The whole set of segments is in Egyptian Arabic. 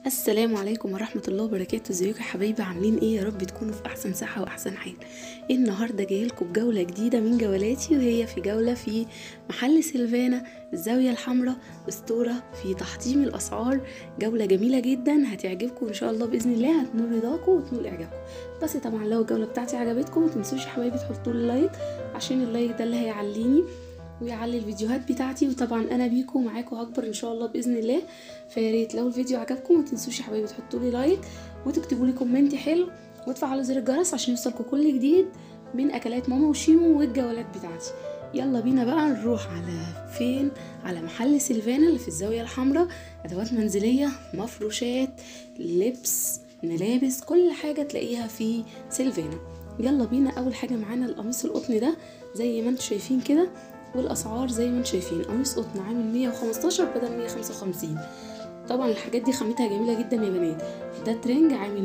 السلام عليكم ورحمة الله وبركاته ازيكم يا حبايبي عاملين ايه يا رب تكونوا في احسن صحة واحسن حال النهاردة جايلكم بجولة جديدة من جولاتي وهي في جولة في محل سيلفانا الزاوية الحمراء اسطورة في تحطيم الاسعار جولة جميلة جدا هتعجبكم ان شاء الله باذن الله هتنول رضاكم وتنول اعجابكم بس طبعا لو الجولة بتاعتي عجبتكم متنسوش يا حبايبي تحطوا لي لايك عشان اللايك ده اللي هيعليني ويعلي الفيديوهات بتاعتي وطبعا انا بيكم معاكم هكبر ان شاء الله باذن الله فيا ريت لو الفيديو عجبكم ما تنسوش يا حبايبي تحطوا لي لايك وتكتبوا لي كومنت حلو وتفعلوا زر الجرس عشان يوصلكم كل جديد من اكلات ماما وشيمو والجولات بتاعتي يلا بينا بقى نروح على فين على محل سيلفانا اللي في الزاويه الحمراء ادوات منزليه مفروشات لبس ملابس كل حاجه تلاقيها في سيلفانا يلا بينا اول حاجه معانا القميص القطن ده زي ما انتم شايفين كده والاسعار زي ما انتم شايفين قميص قطن عامل 115 بدل 155 طبعا الحاجات دي خامتها جميله جدا يا بنات ده ترنج عامل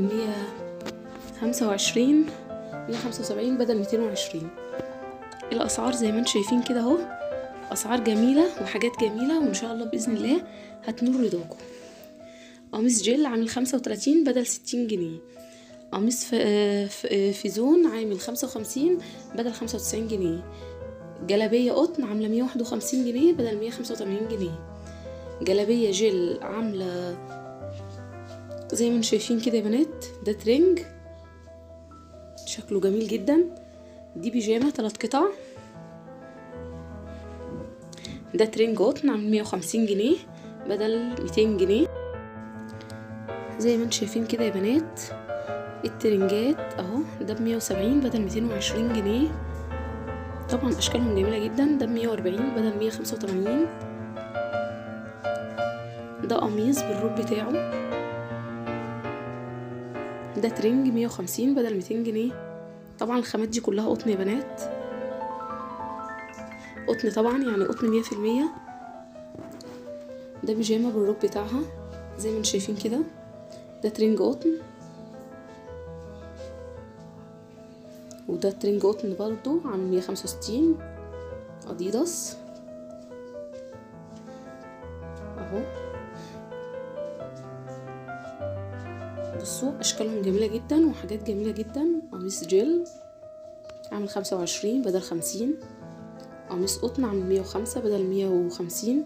125 175 بدل 220 الاسعار زي ما انتم شايفين كده اهو اسعار جميله وحاجات جميله وان شاء الله باذن الله هتنور رضاكم قميص جل عامل 35 بدل 60 جنيه قميص في زون عامل 55 بدل 95 جنيه جلابية قطن عاملة 151 جنيه بدل 185 جنيه جلابية جل عاملة زي ما انتم شايفين كده يا بنات ده ترنج شكله جميل جدا دي بيجامة تلات قطع ده ترنج قطن عامل 150 جنيه بدل 200 جنيه زي ما انتم شايفين كده يا بنات الترنجات اهو ده ب 170 بدل 220 جنيه طبعا اشكالهم جميله جدا ده ب 140 بدل 185 ده قميص بالروب بتاعه ده ترنج 150 بدل 200 جنيه طبعا الخامات دي كلها قطن يا بنات قطن طبعا يعني قطن 100% ده بيجامه بالروب بتاعها زي ما انتم شايفين كده ده ترنج قطن وده ترنج قطن برضو عامل مية خمسة وستين اديداس اهو بصوا اشكالهم جميله جدا وحاجات جميله جدا قميص جل عامل خمسة وعشرين بدل خمسين قميص قطن عامل مية وخمسة بدل مية وخمسين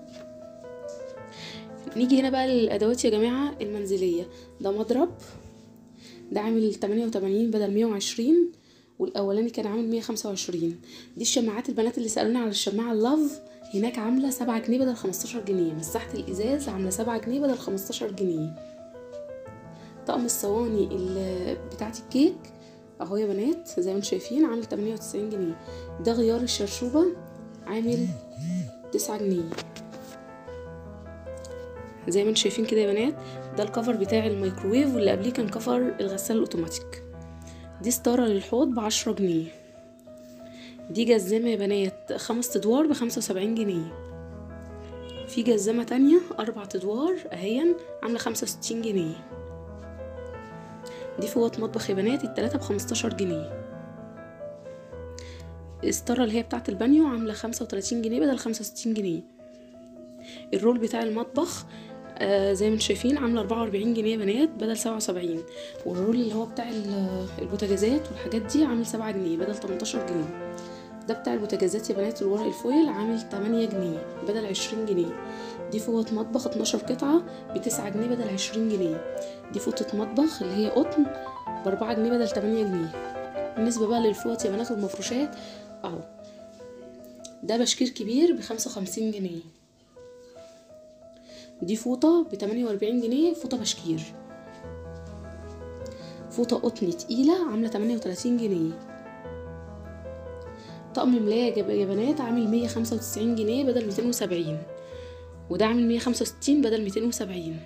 نيجي هنا بقى للادوات يا جماعه المنزليه ده مضرب ده عامل تمانية وتمانين بدل مية وعشرين والاولاني كان عامل 125 دي الشماعات البنات اللي سالونا على الشماعه اللاف هناك عامله 7 جنيه بدل 15 جنيه مساحه الازاز عامله 7 جنيه بدل 15 جنيه طقم الصواني بتاعه الكيك اهو يا بنات زي ما انتم شايفين عامل 98 جنيه ده غيار الشرشوبه عامل 9 جنيه زي ما انتم شايفين كده يا بنات ده الكفر بتاع الميكروويف واللي قبليه كان كفر الغسالة الاوتوماتيك دي ستارة للحوض بعشرة جنيه دي جزامة يا بنات خمس ادوار بخمسة وسبعين جنيه في جزامة تانية اربع ادوار اهيا عاملة خمسة وستين جنيه دي فوط مطبخ يا بنات التلاتة بخمستاشر جنيه الستارة اللي هي بتاعة البانيو عاملة خمسة وتلاتين جنيه بدل خمسة وستين جنيه الرول بتاع المطبخ آه زي ما انتم شايفين عامله 44 جنيه يا بنات بدل 77 والرول اللي هو بتاع البوتاجازات والحاجات دي عامل 7 جنيه بدل 18 جنيه ده بتاع البوتاجازات يا بنات الورق الفويل عامل 8 جنيه بدل 20 جنيه دي فوط مطبخ 12 قطعة ب 9 جنيه بدل 20 جنيه دي فوطة مطبخ اللي هي قطن ب 4 جنيه بدل 8 جنيه بالنسبة بقى للفوط يا بنات والمفروشات اهو ده بشكير كبير ب 55 جنيه دي فوطة بتمانية وأربعين جنيه فوطة بشكير فوطة قطن تقيلة عاملة تمانية وتلاتين جنيه طقم ملاية يا بنات عامل مية خمسة وتسعين جنيه بدل ميتين وسبعين وده عامل مية خمسة وستين بدل ميتين وسبعين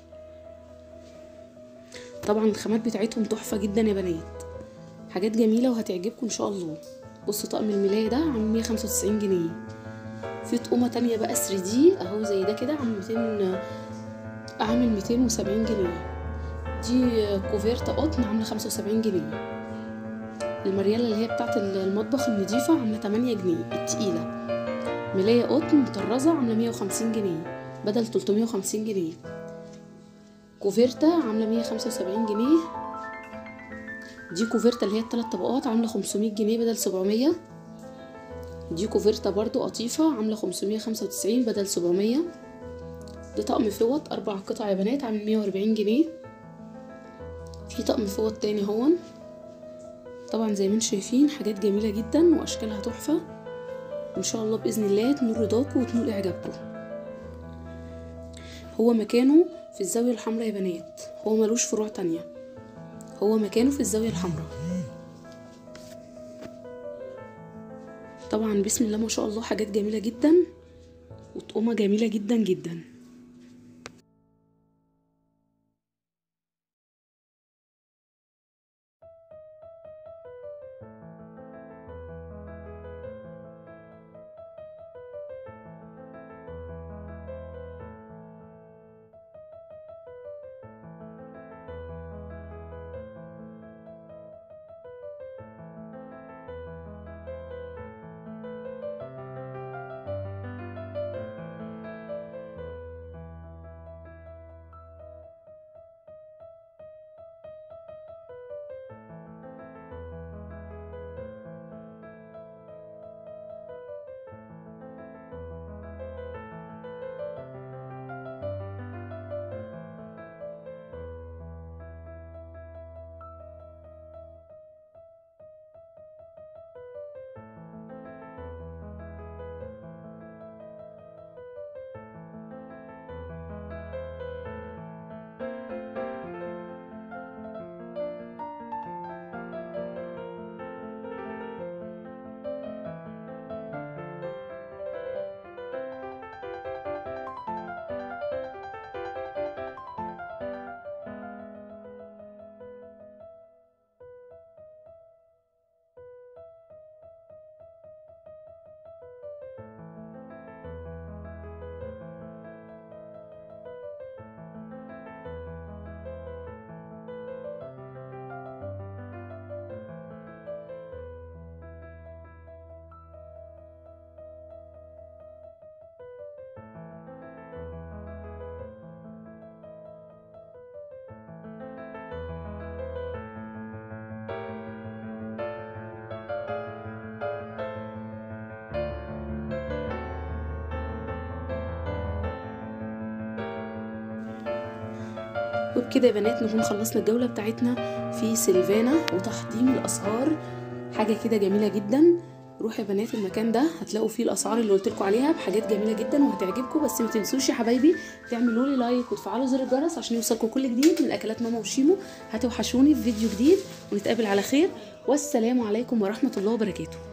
طبعا الخامات بتاعتهم تحفة جدا يا بنات حاجات جميلة وهتعجبكم ان شاء الله بصوا طقم الملاية ده عامل مية خمسة وتسعين جنيه في طقومه تانية بقى 3 دي اهو زي ده كده عامل 200 عامل 270 جنيه دي كوفيرتا قطن عامله 75 جنيه المريالة اللي هي بتاعت المطبخ النضيفة عاملة 8 جنيه التقيلة ملاية قطن مطرزة عاملة 150 جنيه بدل 350 جنيه كوفيرتا عامله 175 جنيه دي كوفيرتا اللي هي الثلاث طبقات عامله 500 جنيه بدل 700 دي كوفيرتا برضو قطيفة عاملة 595 بدل 700 ده طقم فوط أربع قطع يا بنات عامل 140 جنيه في طقم فوط تاني هون طبعا زي ما انتم شايفين حاجات جميلة جدا وأشكالها تحفة إن شاء الله بإذن الله تنول رضاكم وتنول إعجابكم هو مكانه في الزاوية الحمراء يا بنات هو ملوش فروع تانية هو مكانه في الزاوية الحمراء طبعا بسم الله ما شاء الله حاجات جميلة جدا وطقمة جميلة جدا جدا وبكده يا بنات نكون خلصنا الجولة بتاعتنا في سيلفانا وتحطيم الأسعار حاجة كده جميلة جدا روحوا يا بنات المكان ده هتلاقوا فيه الاسعار اللي قلت لكم عليها بحاجات جميله جدا وهتعجبكم بس ما تنسوش يا حبايبي تعملوا لي لايك وتفعلوا زر الجرس عشان يوصلكم كل جديد من اكلات ماما وشيمو هتوحشوني في فيديو جديد ونتقابل على خير والسلام عليكم ورحمه الله وبركاته